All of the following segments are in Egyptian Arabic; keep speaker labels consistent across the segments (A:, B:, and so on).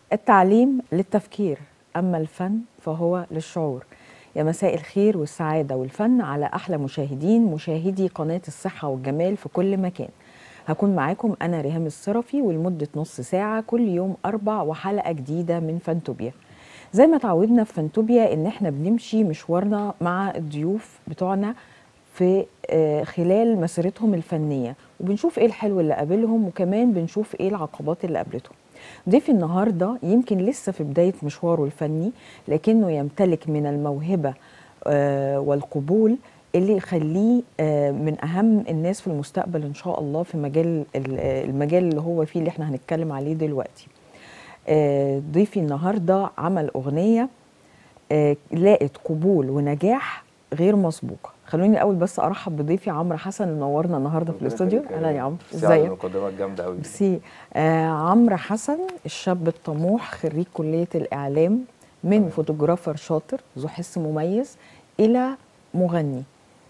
A: التعليم للتفكير أما الفن فهو للشعور يا مساء الخير والسعادة والفن على أحلى مشاهدين مشاهدي قناة الصحة والجمال في كل مكان هكون معاكم أنا ريهام الصرفي ولمدة نص ساعة كل يوم أربع وحلقة جديدة من فانتوبيا زي ما تعودنا في فانتوبيا إن احنا بنمشي مشوارنا مع الضيوف بتوعنا في آه، خلال مسيرتهم الفنية وبنشوف ايه الحلو اللي قابلهم وكمان بنشوف ايه العقبات اللي قابلتهم ضيفي النهارده يمكن لسه في بدايه مشواره الفني لكنه يمتلك من الموهبه آه، والقبول اللي يخليه آه، من اهم الناس في المستقبل ان شاء الله في مجال ال- آه، المجال اللي هو فيه اللي احنا هنتكلم عليه دلوقتي آه، ضيفي النهارده عمل اغنيه آه، لاقت قبول ونجاح غير مسبوق خلوني الاول بس ارحب بضيفي عمرو حسن اللي نورنا النهارده في الاستوديو اهلا يا عمرو
B: ازيك
A: ازيك
B: المقدمه الجامده قوي
A: ميرسي آه عمرو حسن الشاب الطموح خريج كلية الإعلام من
B: تمام.
A: فوتوغرافر شاطر ذو حس مميز إلى مغني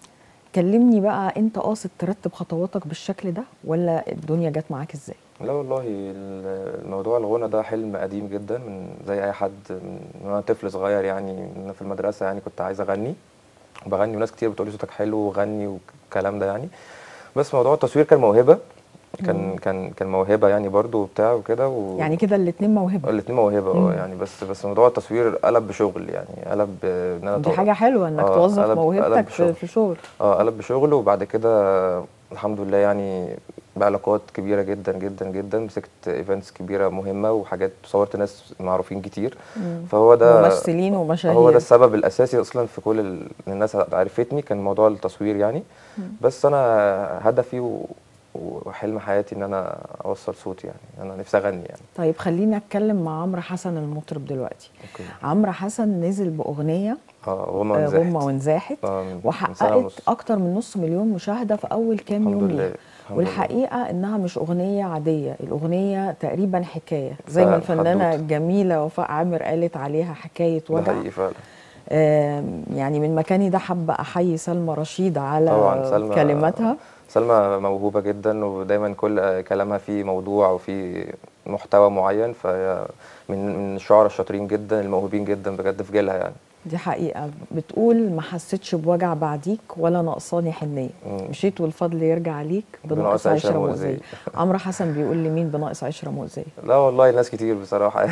A: كلمني بقى أنت قاصد ترتب خطواتك بالشكل ده ولا الدنيا جت معاك إزاي؟
B: لا والله ال- الموضوع الغنى ده حلم قديم جدا من زي اي حد من وانا طفل صغير يعني انا في المدرسه يعني كنت عايز اغني وبغني وناس كتير بتقولي صوتك حلو وغني والكلام ده يعني بس موضوع التصوير كان موهبه كان كان كان موهبه يعني برضو وبتاع وكده و...
A: يعني كده الاتنين موهبة
B: الاتنين موهبه
A: مم.
B: اه يعني بس بس موضوع التصوير قلب بشغل يعني قلب آه، ان انا
A: دي
B: طو-
A: حاجة حلوة إنك
B: آه،
A: توظف
B: قلب-
A: موهبتك
B: قلب
A: في,
B: بشغل.
A: في شغل
B: اه قلب بشغل وبعد كده الحمد لله يعني بعلاقات كبيره جدا جدا جدا مسكت ايفنتس كبيره مهمه وحاجات صورت ناس معروفين كتير
A: مم.
B: فهو ده
A: ممثلين ومشاهير
B: هو ده السبب الاساسي اصلا في كل ال- إن الناس عرفتني كان موضوع التصوير يعني بس انا هدفي و... وحلم حياتي ان انا اوصل صوتي يعني انا نفسي اغني يعني
A: طيب خليني أتكلم مع عمرو حسن المطرب دلوقتي
B: اوكي
A: عمرو حسن نزل بأغنية
B: اه وهم
A: آه،
B: منزحت.
A: غمة وانزاحت
B: اه من- من سنة
A: وحققت
B: ونص.
A: اكتر من نص مليون مشاهده في اول كام
B: الحمد
A: يوم
B: لله
A: ليها
B: الحمد لله.
A: والحقيقه انها مش اغنيه عاديه الاغنيه تقريبا حكايه زي ما
B: فعلا،
A: الفنانه
B: حدوتة.
A: الجميله وفاء عامر قالت عليها حكايه
B: ده
A: وجع
B: حقيقي فعلا
A: آم، يعني من مكاني ده حابه احيي سلمى رشيد على
B: طبعا سلمى
A: كلماتها
B: سلمى موهوبة جدا ودايما كل كلامها فيه موضوع وفيه محتوى معين فهي من من الشعراء الشاطرين جدا الموهوبين جدا بجد في جيلها يعني
A: دي حقيقه بتقول ما حسيتش بوجع بعديك ولا نقصاني حنيه
B: مم.
A: مشيت والفضل يرجع ليك بناقص
B: بناقص عشرة
A: عشره
B: مؤذية.
A: مؤذيه عمرو حسن بيقول لمين بناقص عشره مؤذيه
B: لا والله ناس كتير بصراحة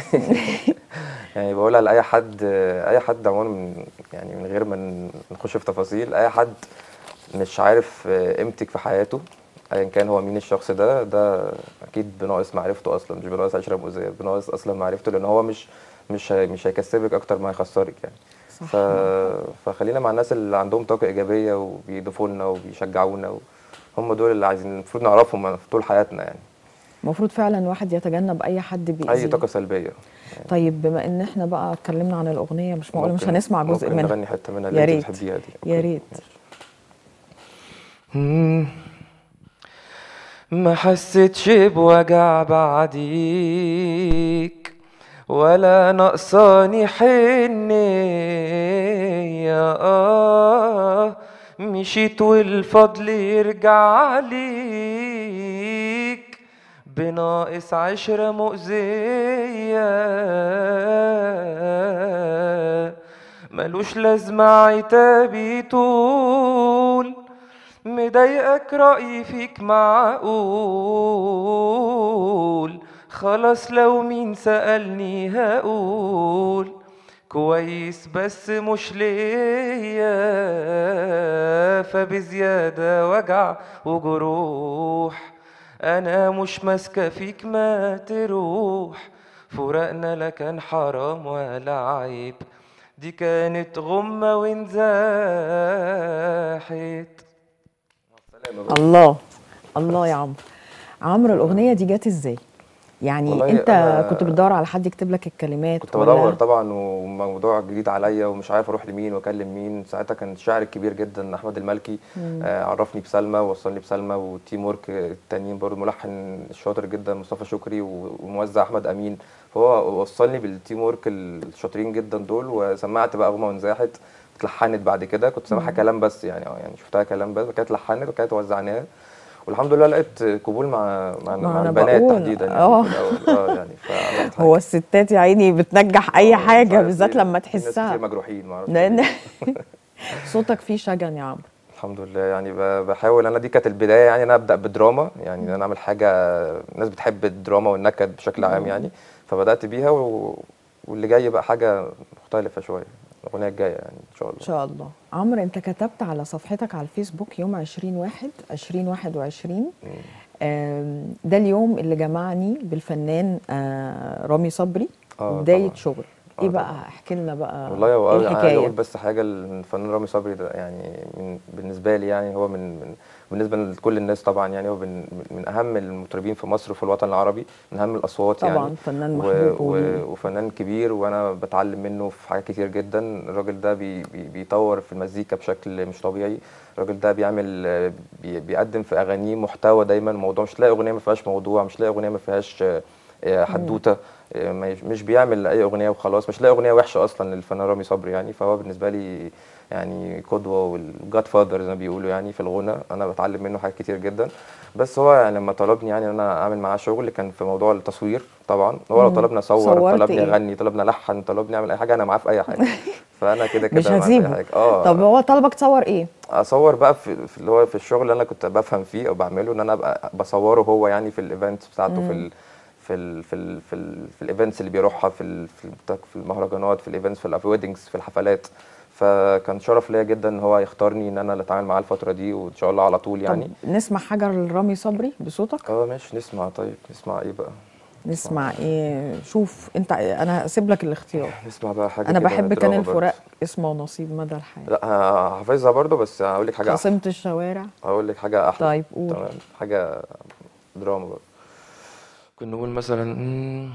B: يعني بقولها لأي حد أي حد عموما من يعني من غير ما نخش في تفاصيل أي حد مش عارف قيمتك في حياته ايا كان هو مين الشخص ده ده اكيد بناقص معرفته اصلا مش بناقص عشره مؤذيه بناقص اصلا معرفته لان هو مش مش هي- مش هيكسبك اكتر ما هيخسرك يعني
A: صح
B: ف... فخلينا مع الناس اللي عندهم طاقه ايجابيه وبيضيفوا لنا وبيشجعونا و... هم دول اللي عايزين المفروض نعرفهم في طول حياتنا يعني
A: المفروض فعلا الواحد يتجنب اي حد بيأذيه
B: اي طاقه سلبيه
A: طيب بما ان احنا بقى اتكلمنا عن الاغنيه مش معقول مش
B: ممكن-
A: هنسمع جزء
B: ممكن
A: منها
B: نغني حته منها
A: يا
B: اللي انت
A: ريت.
B: بتحبيها دي
A: يا
B: أوكي،
A: ريت.
B: ماشي. ما حسيتش بوجع بعديك ولا نقصاني حنية آه مشيت والفضل يرجع ليك بناقص عشرة مؤذية ملوش لازمة عتابي طول مضايقك رأيي فيك معقول خلاص لو مين سألني هقول كويس بس مش ليا فبزيادة وجع وجروح أنا مش ماسكة فيك ما تروح فراقنا لا كان حرام ولا عيب دي كانت غمة وانزاحت
A: الله الله يا عمرو عمرو الاغنيه دي جت ازاي يعني
B: والله
A: انت
B: أنا-
A: كنت بتدور على حد يكتب لك الكلمات
B: كنت
A: ولا
B: بدور طبعا وموضوع جديد عليا ومش عارف اروح لمين واكلم مين ساعتها كان الشاعر الكبير جدا احمد المالكي آه عرفني بسلمى ووصلني بسلمى والتيم ورك التانيين برضه ملحن شاطر جدا مصطفى شكري و- وموزع احمد امين فهو وصلني بالتيم ورك الشاطرين جدا دول وسمعت بقى غمه وانزاحت اتلحنت بعد كده كنت سامعها كلام بس يعني اه يعني شفتها كلام بس وكانت اتلحنت وكانت وزعناها والحمد لله لقيت قبول مع مع,
A: ما
B: مع
A: أنا
B: البنات
A: بقول،
B: تحديدا يعني
A: اه.
B: في الأول. اه يعني فعملت حاجه
A: هو الستات يا عيني بتنجح اي
B: آه، مش
A: حاجه
B: عارف
A: بالذات
B: ليه.
A: لما
B: في ناس
A: تحسها
B: كتير مجروحين معرفش
A: لان
B: ليه.
A: صوتك فيه شجن يا عمرو
B: الحمد لله يعني ب- بحاول انا دي كانت البدايه يعني انا ابدا بدراما يعني ان انا اعمل حاجه الناس بتحب الدراما والنكد بشكل عام يعني فبدات بيها و... واللي جاي بقى حاجه مختلفه شويه الاغنيه الجايه يعني ان شاء
A: ان
B: الله
A: شاء الله عمرو انت كتبت على صفحتك على الفيسبوك يوم 20 واحد 2021 آم، ده اليوم اللي جمعني بالفنان آه، رامي صبري
B: آه،
A: وبدايه
B: طبعاً.
A: شغل
B: آه،
A: ايه
B: طبعاً.
A: بقى احكي لنا بقى
B: والله هو
A: ايه
B: أنا عايز
A: الحكايه
B: اقول بس حاجه الفنان رامي صبري ده يعني من بالنسبه لي يعني هو من, من بالنسبه لكل الناس طبعا يعني هو من, من اهم المطربين في مصر وفي الوطن العربي من اهم الاصوات
A: طبعا
B: يعني
A: فنان
B: و-
A: محبوب
B: و-
A: و...
B: وفنان كبير وانا بتعلم منه في حاجات كتير جدا الراجل ده بي بي بيطور في المزيكا بشكل مش طبيعي الراجل ده بيعمل آه، بي بيقدم في اغانيه محتوى دايما موضوع مش تلاقي اغنيه ما فيهاش موضوع مش تلاقي اغنيه ما فيهاش آه، آه، حدوته آه، ما يش- مش بيعمل اي اغنيه وخلاص مش لاقي اغنيه وحشه اصلا للفنان رامي صبري يعني فهو بالنسبه لي يعني قدوه والجاد فاذر زي ما بيقولوا يعني في الغنى انا بتعلم منه حاجات كتير جدا بس هو يعني لما طلبني يعني ان انا اعمل معاه شغل كان في موضوع التصوير طبعا هو لو
A: مم.
B: طلبني اصور
A: صورت
B: طلبني
A: إيه؟
B: اغني طلبني الحن طلبني اعمل اي حاجه انا معاه في اي حاجه فانا كده كده
A: مش
B: معاه في أي
A: هسيبه
B: حاجة. اه
A: طب هو طلبك تصور ايه
B: اصور بقى في, في اللي هو في الشغل اللي انا كنت بفهم فيه او بعمله ان انا ابقى بصوره هو يعني في الايفنت بتاعته في ال في ال في ال في, ال في الايفنتس اللي بيروحها في ال في, ال في المهرجانات في الايفنتس في الويدنجز في الحفلات فكان شرف ليا جدا ان هو يختارني ان انا اللي اتعامل معاه الفتره دي وان شاء الله على طول يعني
A: طب نسمع حاجه لرامي صبري بصوتك
B: اه ماشي نسمع طيب نسمع ايه بقى
A: نسمع ايه شوف انت انا هسيب لك الاختيار
B: نسمع بقى حاجه
A: انا
B: كده
A: بحب كان
B: دراما برضه.
A: الفراق اسمه نصيب مدى الحياه
B: لا ه- حافظها برضه بس هقول لك حاجه احلى
A: عاصمه الشوارع
B: هقول لك حاجه احلى
A: طيب قول
B: تمام حاجة دراما بقى كنا نقول مثلا مم،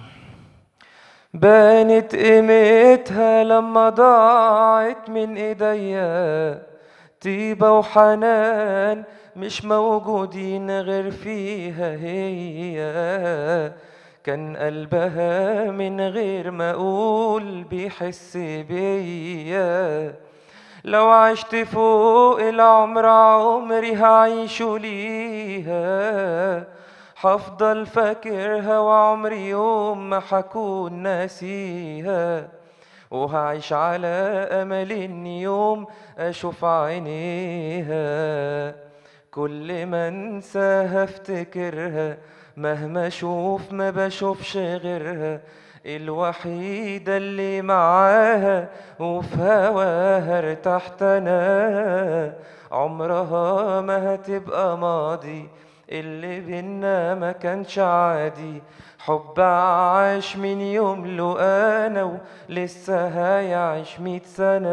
B: بانت قيمتها لما ضاعت من ايديا طيبة وحنان مش موجودين غير فيها هي كان قلبها من غير ما اقول بيحس بيا لو عشت فوق العمر عمري هعيشه ليها هفضل فاكرها وعمري يوم ما حكون ناسيها وهعيش على امل ان يوم اشوف عينيها كل ما انساها افتكرها مهما اشوف ما بشوفش غيرها الوحيدة اللي معاها وفي هواها ارتحت انا عمرها ما هتبقى ماضي اللي بينا ما كانش عادي حب عاش من يوم له انا ولسه هيعيش مية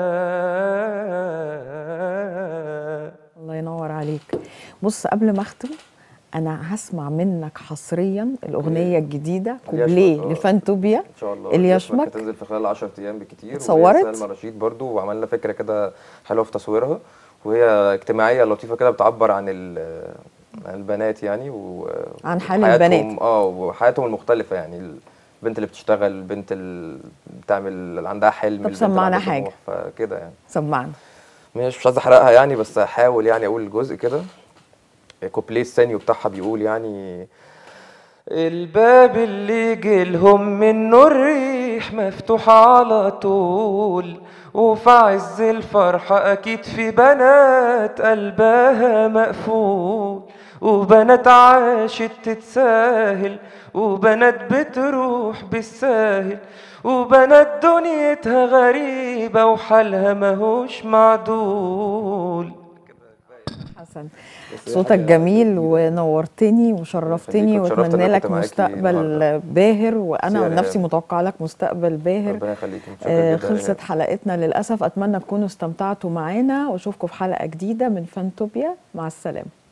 B: سنة
A: الله ينور عليك بص قبل ما اختم انا هسمع منك حصريا الاغنيه الجديده كوبليه
B: يشمك، آه.
A: لفانتوبيا
B: ان شاء الله
A: اللي
B: اليشمك
A: يشمك
B: هتنزل في خلال 10 ايام بكتير
A: اتصورت؟
B: وهي سلمى رشيد برضو وعملنا فكره كده حلوه في تصويرها وهي اجتماعيه لطيفه كده بتعبر عن ال- عن البنات يعني و
A: عن حال
B: وحياتهم-
A: البنات.
B: اه وحياتهم المختلفه يعني البنت اللي بتشتغل البنت اللي بتعمل اللي عندها حلم
A: طب
B: البنت اللي
A: سمعنا
B: عندها
A: حاجة.
B: طموح، فكده يعني
A: سمعنا
B: مش مش عايز احرقها يعني بس هحاول يعني اقول جزء كده كوبليه الثاني بتاعها بيقول يعني الباب اللي جيلهم منه الريح مفتوح على طول وفي عز الفرحة أكيد في بنات قلبها مقفول وبنات عاشت تتساهل وبنات بتروح بالساهل وبنات دنيتها غريبة وحالها ماهوش معدول
A: حسن
B: بس هي
A: صوتك
B: حاجة
A: جميل
B: جديدة.
A: ونورتني وشرفتني
B: يخليك، واتشرفت إن
A: واتمنى
B: أنا
A: لك
B: كنت معاكي
A: مستقبل
B: النهاردة.
A: باهر وانا
B: ميرسي
A: عن
B: يا
A: نفسي
B: ريهام.
A: متوقع لك مستقبل باهر
B: ربنا يخليك متشكر
A: آه،
B: جدا يا
A: خلصت
B: ريهام.
A: حلقتنا للاسف اتمنى تكونوا استمتعتوا معانا واشوفكم في حلقه جديده من فانتوبيا مع السلامه